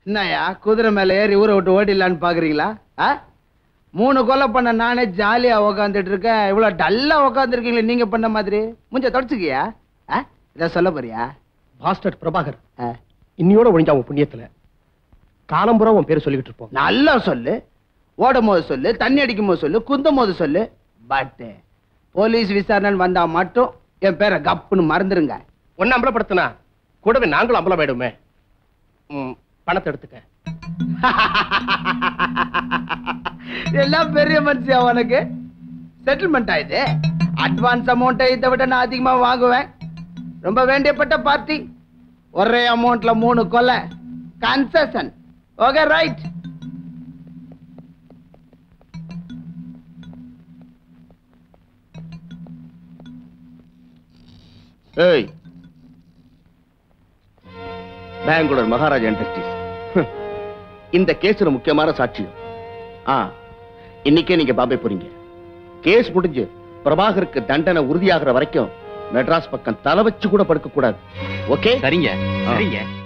என்னய்யா குதிரை மேல ஏறி ஊரை விட்டு ஓடிடலான்னு பாக்குறீங்களா ஆ மூணு கொலை பண்ண நானே ஜாலியா உக்காந்துட்டு இருக்கேன் இவ்வளவு டல்லா உக்காந்துருக்கீங்களே நீங்க பண்ண மாதிரி முஞ்ச தொடச்சுக்கியா ஆ இத சொல்ல போறியா பாஸ்டர் பிரபாகர் ஆ, இன்னியோட ஒழிஞ்ச அவன் புண்ணியத்துல காலம்புறம் உன் பேர் சொல்லிக்கிட்டு இருப்போம் நல்லா சொல்லு ஓடும் போது சொல்லு தண்ணி அடிக்கும் போது சொல்லு குந்தும் போது சொல்லு பட் போலீஸ் விசாரணை வந்தா மட்டும் என் பேரை கப்புன்னு மறந்துருங்க ஒன்னு அம்பலப்படுத்தினா கூடவே நாங்களும் அம்பலமாயிடுமே ம், பணத்தை எடுத்துக்க எல்லாம் பெரிய மனுஷியா உனக்கு செட்டில்மெண்ட் ஆயிடுது அட்வான்ஸ் அமௌண்ட்டை இதை விட நான் அதிகமா வாங்குவேன் ரொம்ப வேண்டியப்பட்ட பார்ட்டி ஒரே அமௌண்ட்ல மூணு கொலை கன்செஷன் ஓகே ரைட் ஏய் பெங்களூர் மகாராஜா இண்டஸ்ட்ரீஸ் இந்த கேஸ்ல முக்கியமான சாட்சியம் ஆ இன்னைக்கே நீங்க பாம்பே போறீங்க கேஸ் முடிஞ்சு பிரபாகருக்கு தண்டனை உறுதியாகிற வரைக்கும் மெட்ராஸ் பக்கம் தலை வச்சு கூட படுக்க கூடாது ஓகே சரிங்க ஆ. சரிங்க